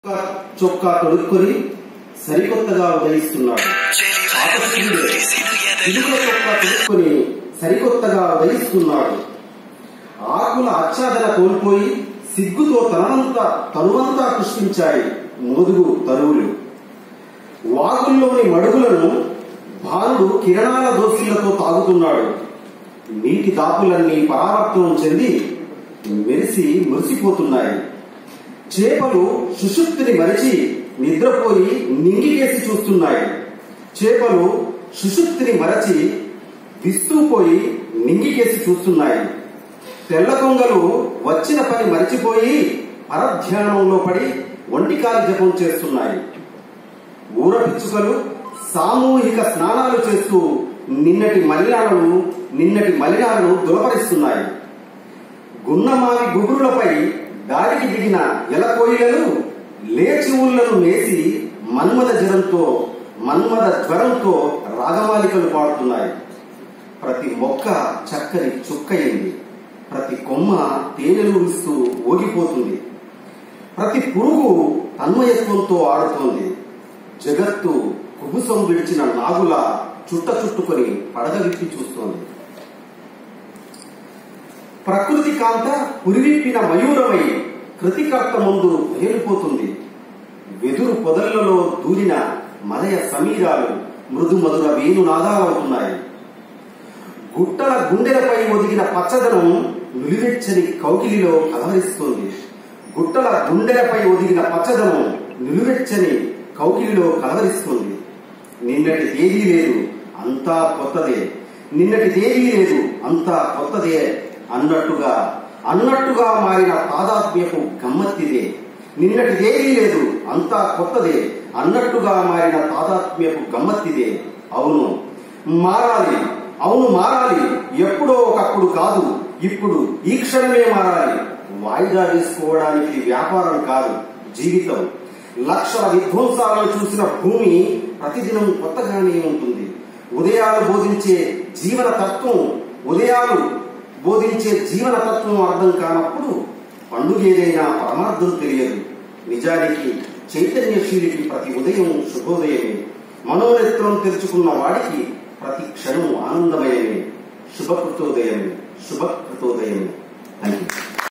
చొక్కా తొడుక్కొని సరికొత్తగా ఉదయిస్తున్నాడు పాత సూర్యుడే ఇనుప చొక్కా తొడుక్కొని సరికొత్తగా ఉదయిస్తున్నాడు ఆకుల ఆచ్ఛాదన కోల్పోయి సిగ్గుతో తనంతా తనువంతా పుష్పించాయి మోదుగు తరువులు వాగుల్లోని మడుగులను భానుడు కిరణాల దోసిలతో తాగుతున్నాడు నీటి దాపులన్నీ పరావర్తనం చెంది మెరిసి మురిసిపోతున్నాయి చేపలు సుషుప్తిని మరిచి నిద్రపోయి నింగికేసి చూస్తున్నాయి చేపలు సుషుప్తిని మరచి విస్తూపోయి నింగికేసి చూస్తున్నాయి తెల్ల కొంగలు వచ్చిన పని మరిచిపోయి పరధ్యానంలో పడి ఒంటికాలి జపం చేస్తున్నాయి ఊర పిచ్చుకలు సామూహిక స్నానాలు చేస్తూ నిన్నటి మలినాలను నిన్నటి మలినాలను దులపరిస్తున్నాయి గున్నమావి గుగురులపై దాడికి దిగిన ఎలకోయిలలు లేచి ఊళ్ళను మేసి మన్మద జరంతో మన్మద జ్వరంతో రాగమాలికలు పాడుతున్నాయి ప్రతి మొక్క చక్కని చుక్కయింది ప్రతి కొమ్మ తేనెలూరిస్తూ ఊగిపోతుంది ప్రతి పురుగు తన్మయత్వంతో ఆడుతోంది జగత్తు కుబుసం విడిచిన నాగుల చుట్ట చుట్టుకొని పడగ విప్పి చూస్తోంది ప్రకృతి కాంత పురివిప్పిన మయూరమై కృతికర్త ముందు వేలిపోతుంది వెదురు పొదళ్లలో దూరిన మలయ సమీరాలు మృదు మధుర వేణునాదాలవుతున్నాయి గుట్టల గుండెలపై ఒదిగిన పచ్చదనం నిలువెచ్చని కౌకిలిలో కలవరిస్తోంది గుట్టల గుండెలపై ఒదిగిన పచ్చదనం నిలువెచ్చని కౌకిలిలో కలవరిస్తుంది నిన్నటి తేదీ లేదు అంతా కొత్తదే నిన్నటి తేదీ లేదు అంతా కొత్తదే అన్నట్టుగా అన్నట్టుగా మారిన తాదాత్మ్యపు గమ్మత్తిదే నిన్నటి తేదీ లేదు అంతా కొత్తదే అన్నట్టుగా మారిన తాదాత్మ్యపు గమ్మత్తిదే అవును మారాలి అవును మారాలి ఎప్పుడో ఒకప్పుడు కాదు ఇప్పుడు ఈ క్షణమే మారాలి వాయిదా వేసుకోవడానికి వ్యాపారం కాదు జీవితం లక్షల విధ్వంసాలను చూసిన భూమి ప్రతిదినం కొత్తగానే ఉంటుంది ఉదయాలు బోధించే జీవన తత్వం ఉదయాలు బోధించే జీవన తత్వం అర్థం కానప్పుడు పండుగ ఏదైనా పరమార్థం తెలియదు నిజానికి చైతన్యశీలికి ప్రతి ఉదయం శుభోదయమే మనోనేత్రం తెరుచుకున్న వాడికి ప్రతి క్షణం ఆనందమయమే శుభకృతోదయమే శుభకృతోదయమే థ్యాంక్ యూ